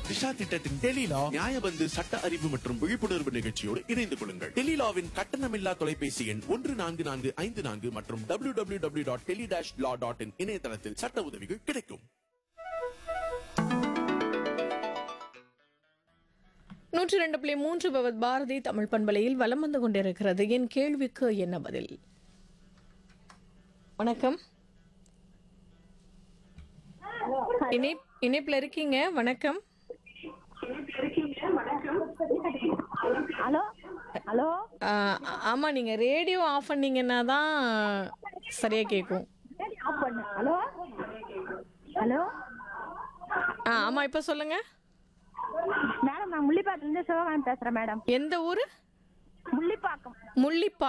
திஷா திட்டத்தின் டெலிலா நியாயபந்து சட்ட அறிவு மற்றும் விழிப்புணர்வு நிகழ்ச்சியோடு இணைந்து கொள்ளுங்கள் டெலிலாவின் கட்டணமில்லா தொலைபேசி எண் ஒன்று நான்கு நான்கு ஐந்து நான்கு மற்றும் W W W dot tele dash law dot in இணையதளத்தில் சட்ட உதவிகள் கிடைக்கும் நூற்றி ரெண்டு புள்ளி மூன்று பவத் பாரதி தமிழ் பண்பலையில் வலம் வந்து கொண்டிருக்கிறது என் கேள்விக்கு என்ன பதில் வணக்கம் இணை இணைப்பில் இருக்கீங்க வணக்கம் ஹலோ ஹலோ ஆ, ஆமா நீங்க ரேடியோ ஆஃப் பண்ணீங்கன்னா தான் சரியா கேட்கும் ஆஃப் பண்ணு ஹலோ ஹலோ ஆ ஆமா இப்ப சொல்லுங்க மேடம் நான் முள்ளிப்பாக்கத்துலேருந்து சிவகாமி பேசுகிறேன் மேடம் எந்த ஊரு முள்ளிப்பாக்கம் முள்ளிப்பா